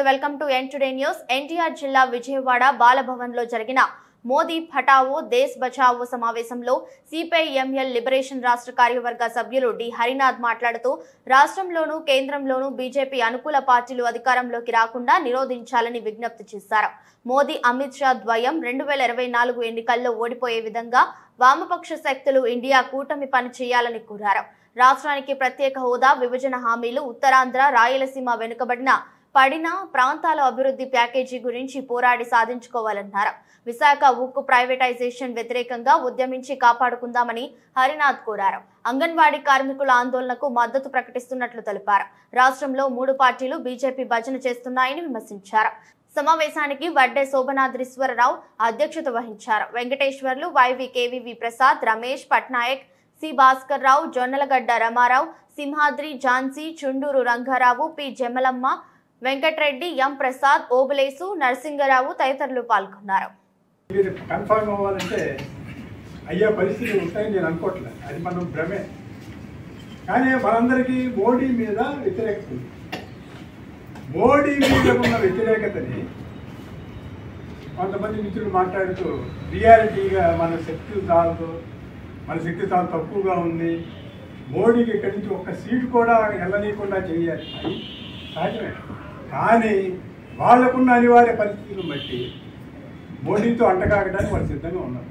Welcome to N today news NTR జిల్లా విజయవాడ బాలభవన్ లో జరిగిన మోదీ పటావో దేశ్ బచావో సమావేశంలో సిపిఐఎంఎల్ లిబరేషన్ రాష్ట్ర కార్యవర్గ సభ్యులు డి హరినాథ్ మాట్లాడుతూ రాష్ట్రంలోనూ కేంద్రంలోనూ బీజేపీ అనుకూల పార్టీలు అధికారంలోకి రాకుండా నిరోధించాలని విజ్ఞప్తి చేశారు మోదీ అమిత్ షా ద్వయం రెండు వేల ఇరవై నాలుగు ఎన్నికల్లో ఓడిపోయే విధంగా వామపక్ష శక్తులు ఇండియా కూటమి పని చేయాలని కోరారు రాష్ట్రానికి ప్రత్యేక హోదా విభజన హామీలు ఉత్తరాంధ్ర రాయలసీమ వెనుకబడిన పడిన ప్రాంతాల అభివృద్ధి ప్యాకేజీ గురించి పోరాడి సాధించుకోవాలన్నారు విశాఖ ఉక్కు ప్రైవేటైజేషన్ వ్యతిరేకంగా ఉద్యమించి కాపాడుకుందామని హరినాథ్ కోరారు అంగన్వాడీ కార్మికుల ఆందోళనకు మద్దతు ప్రకటిస్తున్నట్లు తెలిపారు రాష్ట్రంలో మూడు పార్టీలు బీజేపీ భజన చేస్తున్నాయని విమర్శించారు సమావేశానికి వడ్డే శోభనాద్రీశ్వరరావు అధ్యక్షత వహించారు Venkateswarlu YV KVV Prasad Ramesh Patnaik C Bhaskar Rao Jonnalagadda Ramarao Simhadri Jhansi Chunduru Rangarao P Jamalamma Venkatreddy M Prasad Obulesu Narasingarao తదితరులు పాల్గొన్నారు మీరు కన్ఫర్మ్ అవ్వాలంటే అయ్యే పరిస్థితులు ఉంటాయని నేను అనుకోవట్లేదు అది మనం భ్రమే కానీ మనందరికీ మోడీ మీద వ్యతిరేకత ఉంది మోడీ మీద ఉన్న వ్యతిరేకతని కొంతమంది మిత్రులు మాట్లాడుతూ రియాలిటీగా మన శక్తి చాలదు మన శక్తి చాలా తక్కువగా ఉంది మోడీకి ఇక్కడి నుంచి ఒక్క సీటు కూడా వెళ్ళనీయకుండా చేయాలి అది సహజమే కానీ వాళ్ళకున్న అనివార్య పరిస్థితులను బట్టి మోడీతో అంటకాగడానికి వాళ్ళు సిద్ధంగా ఉన్నారు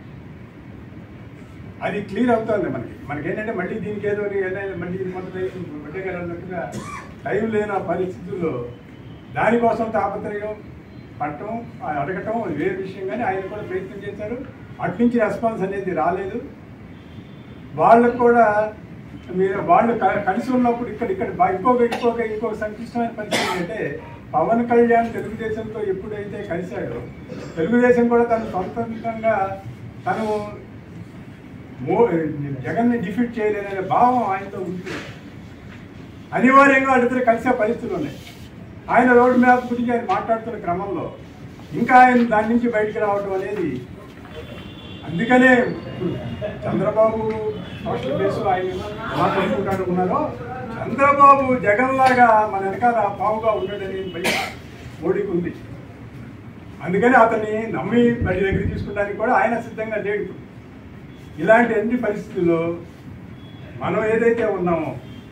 అది క్లియర్ అవుతుంది మనకి మనకి ఏంటంటే మళ్ళీ దీనికి ఏదో ఏదైనా మళ్ళీ ఇది మొదటి బిడ్డ గారు అన్నట్టుగా టైం లేని ఆ పరిస్థితుల్లో దానికోసం తాపత్రయం పట్టడం ఆ అడగటం అది వేరే విషయం కానీ ఆయన కూడా ప్రయత్నం చేశారు అటు నుంచి రెస్పాన్స్ అనేది రాలేదు వాళ్ళకు కూడా మీరు వాళ్ళు క- కలిసి ఉన్నప్పుడు ఇక్కడ ఇక్కడ బా- ఇంకొక ఇంకొక ఇంకొక సంక్లిష్టమైన పరిస్థితి ఏంటంటే పవన్ కళ్యాణ్ తెలుగుదేశంతో ఎప్పుడైతే కలిశాడో తెలుగుదేశం కూడా తను సొంతంగా తను మో జగన్ని డిఫీట్ చేయలేదనే భావం ఆయనతో ఉంది అనివార్యంగా వాళ్ళిద్దరు కలిసే పరిస్థితులు ఉన్నాయి ఆయన రోడ్ మ్యాప్ గురించి ఆయన మాట్లాడుతున్న క్రమంలో ఇంకా ఆయన దాని నుంచి బయటికి రావడం అనేది అందుకనే ఇప్పుడు చంద్రబాబు సోషల్ బేస్ ఆయన ఎలా పట్టుకుంటాడుకున్నారో చంద్రబాబు జగన్ లాగా మన వెనకాల పావుగా ఉండడని భయం మోడీకి ఉంది అందుకని అతన్ని నమ్మి బయట దగ్గర తీసుకోవడానికి కూడా ఆయన సిద్ధంగా లేడు ఇప్పుడు. ఇలాంటి అన్ని పరిస్థితుల్లో మనం ఏదైతే ఉన్నామో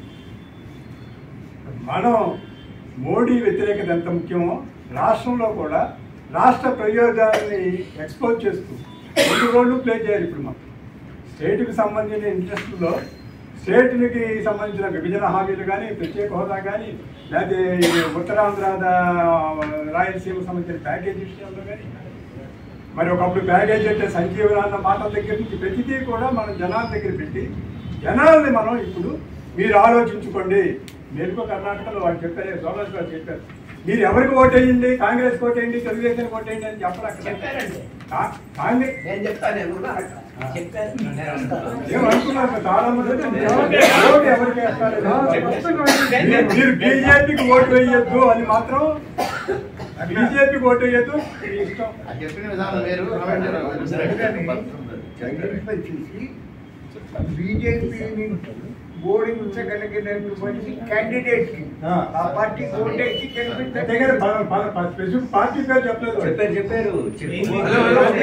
మనం మోడీ వ్యతిరేకత ఎంత ముఖ్యమో రాష్ట్రంలో కూడా రాష్ట్ర ప్రయోజనాన్ని ఎక్స్పోజ్ చేస్తూ రెండు రోడ్లు ప్లే చేయాలి ఇప్పుడు మనం స్టేట్కి సంబంధించిన ఇంట్రెస్ట్లో స్టేట్కి సంబంధించిన విభజన హామీలు కానీ ప్రత్యేక హోదా కానీ లేకపోతే ఈ ఉత్తరాంధ్ర దా- రాయలసీమ సంబంధించిన ప్యాకేజ్ విషయంలో కానీ మరి ఒకప్పుడు ప్యాకేజ్ అంటే సంజీవన అన్న మాటల దగ్గర నుంచి ప్రతిదీ కూడా మనం జనాల దగ్గర పెట్టి జనాల్ని మనం ఇప్పుడు మీరు ఆలోచించుకోండి మెరుగు కర్ణాటకలో వాళ్ళు చెప్పారు సోమరాజ్ గారు చెప్పారు మీరు ఎవరికి ఓటేయండి కాంగ్రెస్ ఓటేయండి తెలుగుదేశం ఓటేయండి అని చెప్పరు అక్కడ చెప్పారండి. కా- కాంగ్రెస్ నేను చెప్తాను నేను కూడా చెప్పాను నేను వస్తాను. ఏమనుకున్నారు చాలా మంది ఓటు ఎవరికి వేస్తారు? మీరు- మీరు బీజేపీకి ఓటు వేయొద్దు అని మాత్రం బీజేపీకి ఓటు వేయొద్దు మీ ఇష్టం ఆ చెప్పిన విధానం వేరు రామేశ్వరరావు ఐడెంటిఫై చేసి బీజేపీని ఓడించగలిగినటువంటి క్యాండిడేట్ కి ఆ. ఆ పార్టీ ఓటేసి అంతే కానీ ప- ప- ప- స్పెసిఫిక్ పార్టీ పేరు చెప్పలేదు వాడు. చెప్పారు చెప్పారు చెప్పు. ఇదే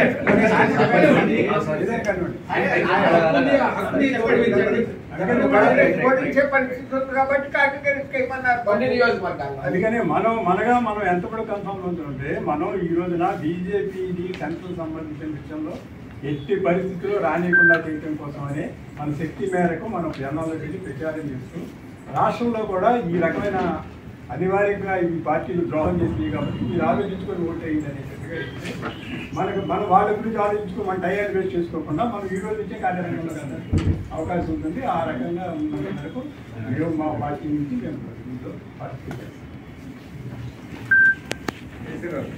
కానివ్వండి. అందుకని మనం- ఓడించే పరిస్థితి ఉంది కాబట్టి కాంగ్రెస్ ఏమన్నారు అందుకనే మనం మనగా మనం ఎంత కూడా కన్ఫర్మ్ అవుతుంటే మనం ఈ రోజున బీజేపీని సెంట్రల్ సంబంధించిన విషయంలో ఎట్టి పరిస్థితుల్లో రానియకుండా చేయడం కోసమని మన శక్తి మేరకు మనం జనాల్లో వెళ్ళి ప్రచారం చేస్తూ రాష్ట్రంలో కూడా ఈ రకమైన అనివార్యంగా ఈ పార్టీలు ద్రోహం చేసినాయి కాబట్టి మీరు ఆలోచించుకొని ఓట్ వేయండి అనేటట్టుగా ఇస్తే మనకు మన వాళ్ళ గురించి ఆలోచించుకో మన టైర్ వేస్ట్ చేసుకోకుండా మనం ఈ రోజు నుంచే కార్యక్రమంలో వెళ్ళడానికి అవకాశం ఉంటుంది ఆ రకంగా ఉన్న మేరకు మేము మా పార్టీ నుంచి మేము దీంట్లో పార్టిసిపేట్ చేస్తాం